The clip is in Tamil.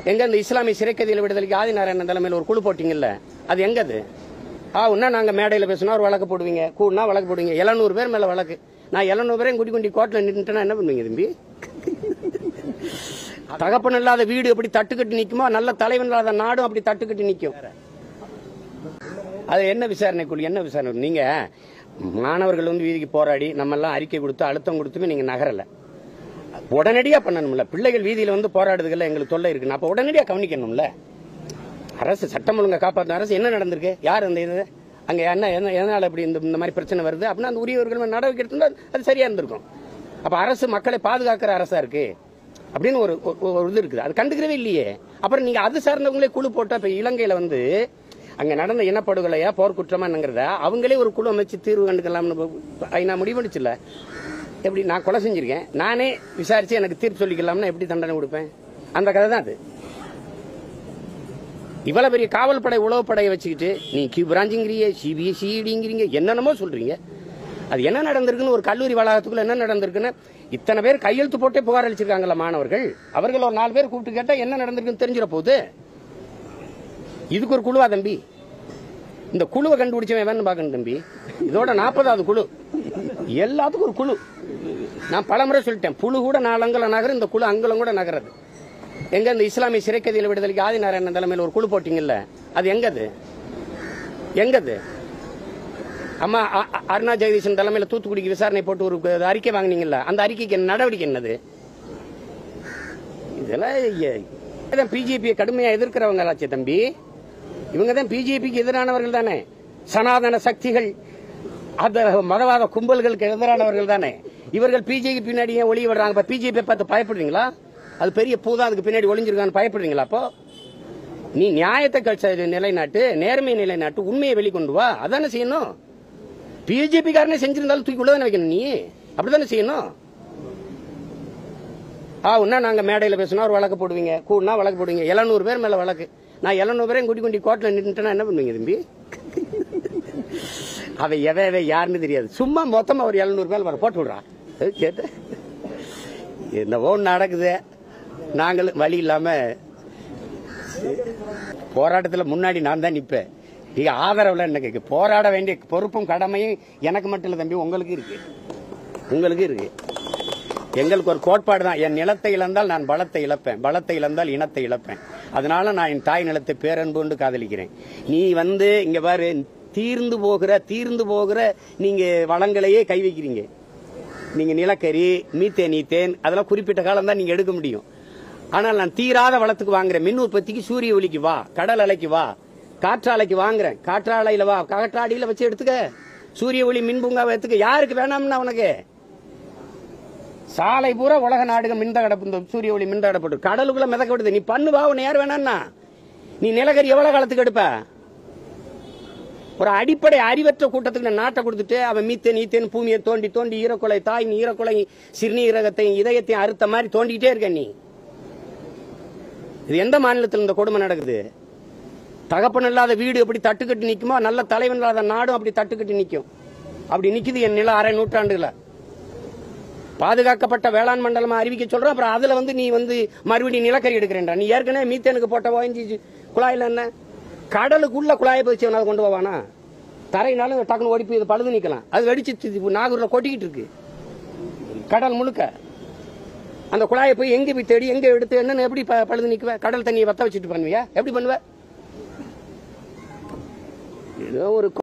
எங்க இந்த இஸ்லாமிய சிறைக்கதியில் விடுதலைக்கு ஆதிநாராயணன் தலைமையில் ஒரு குழு போட்டீங்கல்ல அது எங்க அது ஆ உன்னா நாங்க மேடையில் பேசினா ஒரு வழக்கு போடுவீங்க கூடுனா வழக்கு போடுவீங்க எழுநூறு பேர் மேல வழக்கு நான் எழுநூறு பேரையும் குடி குண்டி கோட்டில் நின்றுட்டேன்னா என்ன பண்ணுவீங்க தம்பி தகப்பன் இல்லாத வீடு எப்படி தட்டுக்கட்டி நிக்குமோ நல்ல தலைவன் இல்லாத நாடும் அப்படி தட்டுக்கட்டி நிக்கும் அது என்ன விசாரணை குழு என்ன விசாரணை குழு? நீங்க மாணவர்கள் வந்து வீதிக்கு போராடி நம்ம எல்லாம் அறிக்கை கொடுத்து அழுத்தம் கொடுத்துமே நீங்க நகரல உடனடியா பண்ணணும்ல பிள்ளைகள் வீதியில வந்து போராடுறதுல எங்களுக்கு தொல்லை இருக்குன்னு அப்ப உடனடியா கவனிக்கணும்ல அரசு சட்டம் ஒழுங்கை காப்பாற்ற அரசு என்ன நடந்திருக்கு யார் அந்த இது அங்க என்ன என்ன எதனால இப்படி இந்த இந்த மாதிரி பிரச்சனை வருது அப்படின்னா அந்த உரியவர்கள் மேல நடவடிக்கை எடுத்திருந்தா அது சரியா இருந்திருக்கும் அப்ப அரசு மக்களை பாதுகாக்கிற அரசா இருக்கு அப்படின்னு ஒரு ஒரு- ஒரு இது இருக்குது அது கண்டுக்கிறவே இல்லையே அப்புறம் நீங்க அது சார்ந்தவங்களே குழு போட்டா இப்ப இலங்கையில வந்து அங்க நடந்த இனப்படுகொலையா போர்க்குற்றமா என்னங்கிறத அவங்களே ஒரு குழு அமைச்சு தீர்வு கண்டுக்கலாம்னு ஐநா முடிவெடுச்சுல எப்படி நான் கொலை செஞ்சிருக்கேன் நானே விசாரிச்சு எனக்கு தீர்ப்பு சொல்லிக்கலாம்னா எப்படி தண்டனை கொடுப்பேன் அந்த கதை தான் அது இவ்வளவு பெரிய காவல் படை உளவு படையை வச்சுக்கிட்டு நீ கியூ பிராஞ்சுங்கிறீங்க சிபிஎஸ் சிடிங்கிறீங்க என்னென்னமோ சொல்றீங்க அது என்ன நடந்திருக்குன்னு ஒரு கல்லூரி வளாகத்துக்குள்ள என்ன நடந்திருக்குன்னு இத்தனை பேர் கையெழுத்து போட்டே புகார் அளிச்சிருக்காங்களா மாணவர்கள் அவர்கள் ஒரு நாலு பேர் கூப்பிட்டு கேட்டா என்ன நடந்திருக்குன்னு தெரிஞ்சிட போகுது இதுக்கு ஒரு குழுவா தம்பி இந்த குழுவை கண்டுபிடிச்சவன் வேணும் பார்க்கணும் தம்பி இதோட நாற்பதாவது குழு எல்லாத்துக்கும் ஒரு குழு நான் பலமுறை சொல்லிட்டேன் புழு கூட நாலு அங்கலம் நகரும் இந்த குழு அங்கலம் கூட நகருது எங்க இந்த இஸ்லாமிய சிறைக்கதியில் விடுதலைக்கு ஆதிநாராயணன் தலைமையில் ஒரு குழு போட்டீங்கல்ல அது எங்க அது எங்க அது அம்மா அ- அ- அருணா ஜெகதீசன் தலைமையில் தூத்துக்குடிக்கு விசாரணை போட்டு ஒரு கு- அறிக்கை வாங்குனீங்கல்ல அந்த அறிக்கைக்கு என்ன நடவடிக்கை என்னது இதெல்லாம் பிஜேபியை கடுமையா எதிர்க்கிறவங்களாச்சே தம்பி இவங்க தான் பிஜேபிக்கு எதிரானவர்கள் தானே சனாதன சக்திகள் அந்த மதவாத கும்பல்களுக்கு எதிரானவர்கள் தானே இவர்கள் பிஜேபி பின்னாடி ஏன் ஒளி விடுறாங்க இப்ப பிஜேபி பார்த்து பயப்படுறீங்களா அது பெரிய பூதான் அதுக்கு பின்னாடி ஒளிஞ்சிருக்கான்னு பயப்படுறீங்களா அப்போ நீ நியாயத்தை கட்சி நிலைநாட்டு நேர்மை நிலைநாட்டு உண்மையை வெளிக்கொண்டு வா அதானே செய்யணும் பிஜேபி காரனே செஞ்சிருந்தாலும் தூக்கி உள்ளதானே வைக்கணும் நீ அப்படிதானே செய்யணும் ஆ உன்னா நாங்க மேடையில் பேசினா ஒரு வழக்கு போடுவீங்க கூடுனா வழக்கு போடுவீங்க எழுநூறு பேர் மேல வழக்கு நான் எழுநூறு பேரையும் குடி குண்டி கோட்டில் நின்றுட்டேன்னா என்ன பண்ணுவீங்க தம்பி அவன் எவன் எவன் யாருன்னு தெரியாது சும்மா மொத்தமா ஒரு எழுநூறு பேர் வர போட்டு விடுறான் கேட்டு என்னவோ ஒண்ணு நடக்குது நாங்களும் வழி இல்லாம போராட்டத்தில் முன்னாடி நான் தான் நிப்பேன் நீங்க ஆதரவுல என்ன கேக்கு போராட வேண்டிய பொறுப்பும் கடமையும் எனக்கு மட்டும் இல்ல தம்பி உங்களுக்கு இருக்கு உங்களுக்கு இருக்கு எங்களுக்கு ஒரு கோட்பாடு தான் என் நிலத்தை இழந்தால் நான் பலத்தை இழப்பேன் பலத்தை இழந்தால் இனத்தை இழப்பேன் அதனால நான் என் தாய் நிலத்தை பேரன்பு கொண்டு காதலிக்கிறேன் நீ வந்து இங்க பாரு தீர்ந்து போகிற தீர்ந்து போகிற நீங்க வளங்களையே கை வைக்கிறீங்க நீங்க நிலக்கரி மீத்தேன் ஈத்தேன் அதெல்லாம் குறிப்பிட்ட காலம் தான் நீங்க எடுக்க முடியும் ஆனால் நான் தீராத வளத்துக்கு வாங்குறேன் மின் உற்பத்திக்கு சூரிய ஒளிக்கு வா கடல் அலைக்கு வா காற்றாலைக்கு வாங்குறேன் காற்றாலையில வா காற்றாடியில வச்சு எடுத்துக்க சூரிய ஒளி மின் பூங்காவை எடுத்துக்க யாருக்கு வேணாம்னா உனக்கு சாலை பூரா உலக நாடுகள் மின்தகட இந்த சூரிய ஒளி மின்தகட போட்டு கடலுக்குள்ள மிதக்க விடுது நீ பண்ணுவா உன்னை யார் வேணான்னா நீ நிலக்கரி எவ்வளவு காலத்துக்கு எடுப்ப ஒரு அடிப்படை அறிவற்ற கூட்டத்துக்கு நான் நாட்டை கொடுத்துட்டு அவன் மீத்தேன் ஈத்தேன் பூமியை தோண்டி தோண்டி ஈரக்குலை தாய் நீ ஈரக்குலை சிறுநீரகத்தையும் இதயத்தையும் அறுத்த மாதிரி தோண்டிக்கிட்டே இருக்க நீ இது எந்த மாநிலத்தில் இந்த கொடுமை நடக்குது தகப்பன் இல்லாத வீடு எப்படி தட்டுக்கட்டி நிக்குமோ நல்ல தலைவன் இல்லாத நாடும் அப்படி தட்டுக்கட்டி நிக்கும் அப்படி நிக்குது என் நில அரை நூற்றாண்டுல பாதுகாக்கப்பட்ட வேளாண் மண்டலமா அறிவிக்க சொல்றோம் அப்புறம் அதுல வந்து நீ வந்து மறுபடியும் நிலக்கரி எடுக்கிறேன்டா நீ ஏற்கனவே மீத்தேனுக்கு போட்ட ஓய்ஞ்சி குழாயில என்ன கடலுக்குள்ள குழாயை பதிச்சு அவனால கொண்டு போவானா தரையினாலும் டக்குனு ஓடி போய் இது பழுது நிக்கலாம் அது வெடிச்சு தி- நாகூர்ல கொட்டிக்கிட்டு இருக்கு கடல் முழுக்க அந்த குழாயை போய் எங்க போய் தேடி எங்க எடுத்து என்னன்னு எப்படி ப- பழுது நிக்குவ கடல் தண்ணியை வத்த வச்சுட்டு பண்ணுவியா எப்படி பண்ணுவ ஏதோ ஒரு